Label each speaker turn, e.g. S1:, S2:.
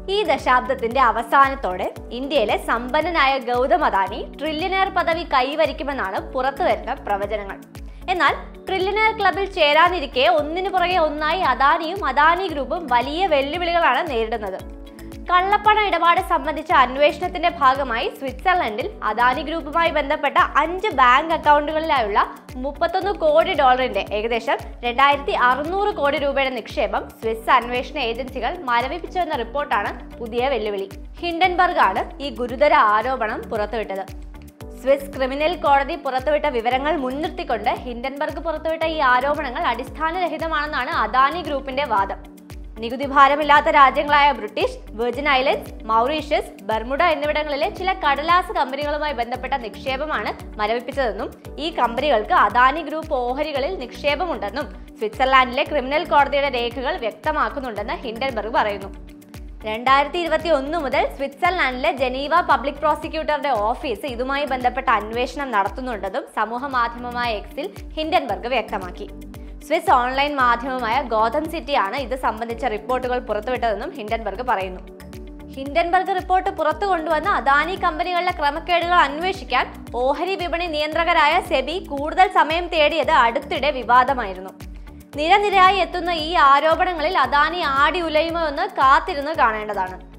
S1: ഈ ദശാബ്ദത്തിന്റെ അവസാനത്തോടെ ഇന്ത്യയിലെ സമ്പന്നനായ ഗൗതം അദാനി ട്രില്യനയർ പദവി കൈവരിക്കുമെന്നാണ് പുറത്തുവരുന്ന പ്രവചനങ്ങൾ എന്നാൽ ട്രില്യനയർ ക്ലബിൽ ചേരാനിരിക്കെ ഒന്നിനു പുറകെ ഒന്നായി അദാനിയും അദാനി ഗ്രൂപ്പും വലിയ വെല്ലുവിളികളാണ് നേരിടുന്നത് കള്ളപ്പണ ഇടപാട് സംബന്ധിച്ച അന്വേഷണത്തിന്റെ ഭാഗമായി സ്വിറ്റ്സർലൻഡിൽ അദാനി ഗ്രൂപ്പുമായി ബന്ധപ്പെട്ട അഞ്ച് ബാങ്ക് അക്കൗണ്ടുകളിലായുള്ള മുപ്പത്തൊന്ന് കോടി ഡോളറിന്റെ ഏകദേശം രണ്ടായിരത്തി അറുന്നൂറ് കോടി രൂപയുടെ നിക്ഷേപം സ്വിസ് അന്വേഷണ ഏജൻസികൾ മരവിപ്പിച്ചുവെന്ന റിപ്പോർട്ടാണ് പുതിയ വെല്ലുവിളി ഹിൻഡൻബർഗ് ആണ് ഈ ഗുരുതര ആരോപണം പുറത്തുവിട്ടത് സ്വിസ് ക്രിമിനൽ കോടതി പുറത്തുവിട്ട വിവരങ്ങൾ മുൻനിർത്തിക്കൊണ്ട് ഹിൻഡൻബർഗ് പുറത്തുവിട്ട ഈ ആരോപണങ്ങൾ അടിസ്ഥാനരഹിതമാണെന്നാണ് അദാനി ഗ്രൂപ്പിന്റെ വാദം നികുതി ഭാരമില്ലാത്ത രാജ്യങ്ങളായ British Virgin Islands Mauritius Bermuda എന്നിവിടങ്ങളിലെ ചില കടലാസ് കമ്പനികളുമായി ബന്ധപ്പെട്ട നിക്ഷേപമാണ് മരവിപ്പിച്ചതെന്നും ഈ കമ്പനികൾക്ക് അദാനി ഗ്രൂപ്പ് ഓഹരികളിൽ നിക്ഷേപമുണ്ടെന്നും സ്വിറ്റ്സർലാൻഡിലെ ക്രിമിനൽ കോടതിയുടെ രേഖകൾ വ്യക്തമാക്കുന്നുണ്ടെന്ന് ഹിൻഡൻബർഗ് പറയുന്നു രണ്ടായിരത്തി ഇരുപത്തി ഒന്ന് മുതൽ സ്വിറ്റ്സർലാൻഡിലെ ജനീവ പബ്ലിക് പ്രോസിക്യൂട്ടറുടെ ഓഫീസ് ഇതുമായി ബന്ധപ്പെട്ട അന്വേഷണം നടത്തുന്നുണ്ടെന്നും സമൂഹ മാധ്യമമായ എക്സിൽ ഹിൻഡൻബർഗ് വ്യക്തമാക്കി സ്വിസ് ഓൺലൈൻ മാധ്യമമായ ഗോതം സിറ്റിയാണ് ഇത് സംബന്ധിച്ച റിപ്പോർട്ടുകൾ പുറത്തുവിട്ടതെന്നും ഹിൻഡൻബർഗ് പറയുന്നു ഹിൻഡൻബർഗ് റിപ്പോർട്ട് പുറത്തു കൊണ്ടുവന്ന അദാനി കമ്പനികളിലെ ക്രമക്കേടുകൾ അന്വേഷിക്കാൻ ഓഹരി വിപണി നിയന്ത്രകരായ സെബി കൂടുതൽ സമയം തേടിയത് അടുത്തിടെ വിവാദമായിരുന്നു നിരനിരയായി എത്തുന്ന ഈ ആരോപണങ്ങളിൽ അദാനി ആടി ഉലയുമോ എന്ന് കാത്തിരുന്ന് കാണേണ്ടതാണ്